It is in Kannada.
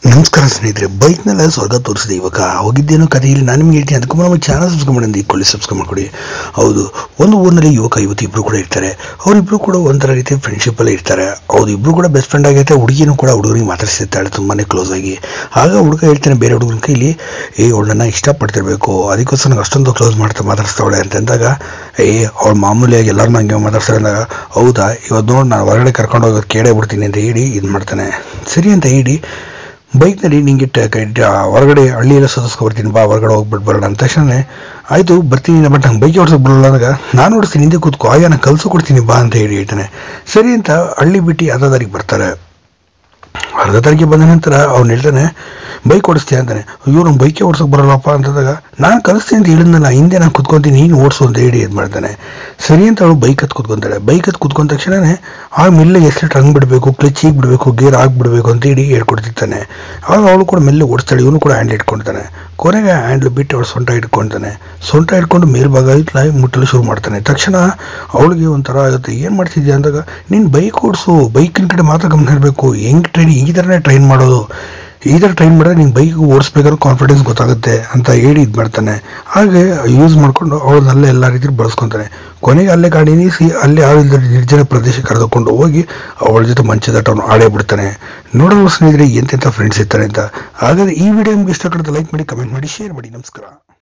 ನಮಸ್ಕಾರ ಸ್ನೇಹಿತರೆ ಬೈಕ್ನೆಲ್ಲ ಸ್ವರ್ಗ ತೋರಿಸಿದೆ ಇವಾಗ ಹೋಗಿದ್ದೇನೋ ಕಥೆಯಲ್ಲಿ ನಾನು ನಿಮ್ಗೆ ಹೇಳ್ತೀನಿ ಅದಕ್ಕೂ ನಮ್ಮ ಚಾನಲ್ ಸಬ್ಸ್ಕ್ರೈಬ್ ಮಾಡಿ ಇಟ್ಕೊಳ್ಳಿ ಸಬ್ಸ್ಕ್ರೈಬ್ ಮಾಡ್ಕೊಡಿ ಹೌದು ಒಂದು ಊರಿನಲ್ಲಿ ಯುವಕ ಯುವತಿ ಇಬ್ಬರು ಕೂಡ ಇರ್ತಾರೆ ಅವರಿಬ್ರು ಕೂಡ ಒಂಥರ ರೀತಿ ಫ್ರೆಂಡ್ಶಿಪ್ಪಲ್ಲಿ ಇರ್ತಾರೆ ಹೌದು ಇಬ್ರು ಕೂಡ ಬೆಸ್ಟ್ ಫ್ರೆಂಡ್ ಆಗಿರುತ್ತೆ ಹುಡುಗಿನೂ ಕೂಡ ಹುಡುಗರಿಗೆ ಮಾತಾಡ್ಸಿರ್ತಾಳೆ ತುಂಬಾನೇ ಕ್ಲೋಸ್ ಆಗಿ ಆಗ ಹುಡುಗ ಹೇಳ್ತಾನೆ ಬೇರೆ ಹುಡುಗನ ಕೈಲಿ ಏ ಅವಳನ್ನ ಇಷ್ಟಪಡ್ತಿರ್ಬೇಕು ಅದಕ್ಕೋಸ್ಕರ ನಂಗೆ ಅಷ್ಟೊಂದು ಕ್ಲೋಸ್ ಮಾಡ್ತಾ ಮಾತಾಡ್ಸ್ತಾವಳೆ ಅಂತ ಅಂದಾಗ ಏ ಅವಳು ಮಾಮೂಲಿಯಾಗಿ ಎಲ್ಲರನ್ನ ಹಂಗೆ ಮಾತಾಡ್ಸ್ತಾಳೆ ಅಂದಾಗ ಹೌದಾ ಇವತ್ತು ನೋಡಿ ನಾನು ಹೊರಗಡೆ ಕರ್ಕೊಂಡು ಹೋಗೋದು ಕೇಳೇ ಬಿಡ್ತೀನಿ ಅಂತ ಹೇಳಿ ಇದು ಮಾಡ್ತಾನೆ ಸರಿ ಅಂತ ಹೇಳಿ ಬೈಕ್ನಲ್ಲಿ ನಿಂಗೆ ಟ- ಕ- ಟ- ಹೊರಗಡೆ ಹಳ್ಳಿ ಎಲ್ಲ ಸುತ್ತಿಸ್ಕೊ ಬರ್ತೀನಿ ಬಾ ಹೊರಗಡೆ ಹೋಗ್ಬಿಟ್ಟು ಬರೋಣ ಅಂದ ತಕ್ಷಣ ಆಯಿತು ಬರ್ತೀನಿ ಬಟ್ ನಂಗೆ ಬೈಕ್ ಓಡಿಸೋಕೆ ಬರಲ್ಲ ಅಂದಾಗ ನಾನು ಓಡಿಸ್ತೀನಿ ಹಿಂದೆ ಕೂತ್ಕೋ ಆಗ ನಾನು ಕಲ್ಸು ಕೊಡ್ತೀನಿ ಬಾ ಅಂತ ಹೇಳಿ ಹೇಳ್ತಾನೆ ಸರಿ ಅಂತ ಹಳ್ಳಿ ಬಿಟ್ಟು ಅರ್ಧ ದಾರಿಗೆ ಬರ್ತಾರೆ ಅರ್ಧ ತಾರೀಕಿಗೆ ಬಂದ ನಂತರ ಅವ್ನು ಹೇಳ್ತಾನೆ ಬೈಕ್ ಓಡಿಸ್ತೀಯ ಅಂತಾನೆ ಅಯ್ಯೋ ನಂಗೆ ಬೈಕೇ ಓಡಿಸೋಕೆ ಬರಲ್ಲಪ್ಪ ಅಂತಂದಾಗ ನಾನು ಕಲಿಸ್ತೀನಿ ಅಂತ ಹೇಳಿದ್ನಲ್ಲ ಹಿಂದೆ ನಾನು ಕುತ್ಕೊಂತೀನಿ ನೀನು ಓಡಿಸು ಅಂತ ಹೇಳಿ ಇದು ಮಾಡ್ತಾನೆ ಸರಿ ಅಂತ ಅವಳು ಬೈಕ್ ಹತ್ತು ಕುತ್ಕೊಂತಾಳೆ ಬೈಕ್ ಹತ್ತು ಕುತ್ಕೊಂಡ ತಕ್ಷಣನೇ ಆ ಮೆಲ್ಲಗೆ ಎಸ್ಲೇಟ್ ಹಂಗೆ ಬಿಡಬೇಕು ಕ್ಲಚ್ ಹೀಗೆ ಬಿಡಬೇಕು ಗೇರ್ ಬಿಡಬೇಕು ಅಂತ ಹೇಳಿ ಹೇಳ್ಕೊಡ್ತಿರ್ತಾನೆ ಆಗ ಅವಳು ಕೂಡ ಮೆಲ್ಲ ಓಡಿಸ್ತಾಳೆ ಇವನು ಕೂಡ ಹ್ಯಾಂಡ್ ಇಟ್ಕೊಳ್ತಾನೆ ಕೊನೆಗೆ ಹ್ಯಾಂಡ್ಲು ಬಿಟ್ಟು ಅವಳು ಸೊಂಟ ಇಟ್ಕೊಳ್ತಾನೆ ಸೊಂಟ ಇಟ್ಕೊಂಡು ಮೇಲ್ಭಾಗ ಇತ್ಲ ಮುಟ್ಟಲು ಶುರು ಮಾಡ್ತಾನೆ ತಕ್ಷಣ ಅವಳಿಗೆ ಒಂಥರ ಆಗುತ್ತೆ ಏನು ಮಾಡ್ತಿದ್ಯಾ ಅಂದಾಗ ನೀನು ಬೈಕ್ ಓಡಿಸು ಬೈಕಿನ ಕಡೆ ಮಾತ್ರ ಗಮನ ಇರಬೇಕು ಹೆಂಗೆ ಟ್ರೈನ್ ಈ ಥರನೇ ಟ್ರೈನ್ ಮಾಡೋದು ಈ ಥರ ಟ್ರೈನ್ ಮಾಡಿದ್ರೆ ನಿಂಗೆ ಬೈಕ್ ಓಡಿಸ್ಬೇಕಾದ್ರೆ ಕಾನ್ಫಿಡೆನ್ಸ್ ಗೊತ್ತಾಗುತ್ತೆ ಅಂತ ಹೇಳಿ ಇದು ಮಾಡ್ತಾನೆ ಹಾಗೆ ಯೂಸ್ ಮಾಡಿಕೊಂಡು ಅವಳನ್ನೆಲ್ಲ ಎಲ್ಲ ರೀತಿ ಬಳಸ್ಕೊತಾನೆ ಕೊನೆಗೆ ಅಲ್ಲೇ ಗಾಡಿ ನಿಲ್ಲಿಸಿ ಅಲ್ಲೇ ಯಾವ ನಿರ್ಜನ ಪ್ರದೇಶ ಕರೆದುಕೊಂಡು ಹೋಗಿ ಅವಳ ಜೊತೆ ಮಂಚದಾಟವನ್ನು ಆಡೇ ಬಿಡ್ತಾನೆ ನೋಡೋಣ ಸ್ನೇಹಿತರೆ ಎಂತೆಂಥ ಫ್ರೆಂಡ್ಸ್ ಇರ್ತಾರೆ ಅಂತ ಹಾಗಾದ್ರೆ ಈ ವಿಡಿಯೋ ನಿಮ್ಗೆ ಇಷ್ಟ ಲೈಕ್ ಮಾಡಿ ಕಮೆಂಟ್ ಮಾಡಿ ಶೇರ್ ಮಾಡಿ ನಮಸ್ಕಾರ